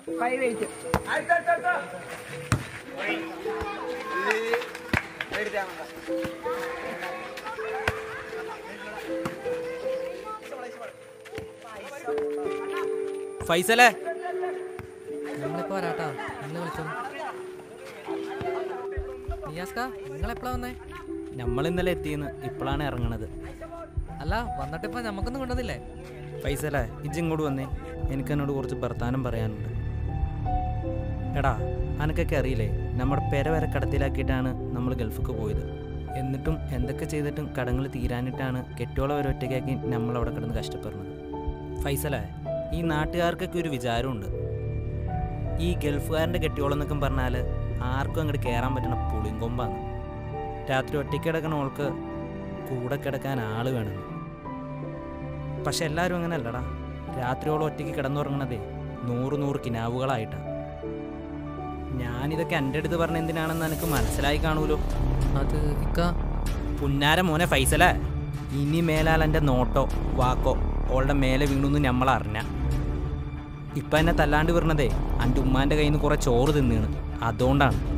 five eight ഫൈസലേ ഞങ്ങളിപ്പോ വരാട്ടാ നിങ്ങൾ വിളിച്ചോ നിയാസ്ക നിങ്ങൾ എപ്പോഴാ വന്നേ നമ്മൾ ഇന്നലെ എത്തിയെന്ന് ഇപ്പോഴാണ് ഇറങ്ങണത് അല്ല വന്നിട്ടിപ്പോ നമുക്കൊന്നും കൊണ്ടുവന്നില്ലേ ഫൈസലേ ഇജ്ജ് ഇങ്ങോട്ട് വന്നേ എനിക്ക് എന്നോട് കുറച്ച് വർത്താനം പറയാനുണ്ട് എടാ അനക്കൊക്കെ അറിയില്ലേ നമ്മുടെ പെര വരെ കടത്തിലാക്കിയിട്ടാണ് നമ്മൾ ഗൾഫിക്ക് പോയത് എന്നിട്ടും എന്തൊക്കെ ചെയ്തിട്ടും കടങ്ങൾ തീരാനിട്ടാണ് കെട്ടോളം വരെ ഒറ്റയ്ക്കാക്കി നമ്മൾ അവിടെ കിടന്ന് കഷ്ടപ്പെടുന്നത് ഫൈസലേ ഈ നാട്ടുകാർക്കൊക്കെ ഒരു വിചാരമുണ്ട് ഈ ഗൾഫുകാരൻ്റെ കെട്ടിയോളം എന്നൊക്കെ പറഞ്ഞാൽ ആർക്കും അങ്ങോട്ട് കയറാൻ പറ്റണ പുളിങ്കൊമ്പാന്ന് രാത്രി ഒറ്റയ്ക്ക് കിടക്കണ ഓൾക്ക് കൂടെ കിടക്കാൻ ആൾ വേണം പക്ഷെ എല്ലാവരും അങ്ങനെ അല്ലടാ രാത്രിയോളം ഒറ്റയ്ക്ക് കിടന്നുറങ്ങണതേ നൂറ് നൂറ് കിനാവുകളായിട്ടാണ് ഞാനിതൊക്കെ എൻ്റെ അടുത്ത് പറഞ്ഞ എന്തിനാണെന്ന് എനിക്ക് മനസ്സിലായി കാണൂലോ അത് ഇക്ക പുന്നാര മോനെ ഫൈസലേ ഇനി മേലാൽ എൻ്റെ നോട്ടോ വാക്കോ ഓളുടെ മേലെ വീണുന്ന് നമ്മൾ അറിഞ്ഞ ഇപ്പം എന്നെ തല്ലാണ്ട് വരണതേ എൻ്റെ ഉമ്മാൻ്റെ കയ്യിൽ നിന്ന് കുറേ ചോറ് തിന്നീണ് അതുകൊണ്ടാണ്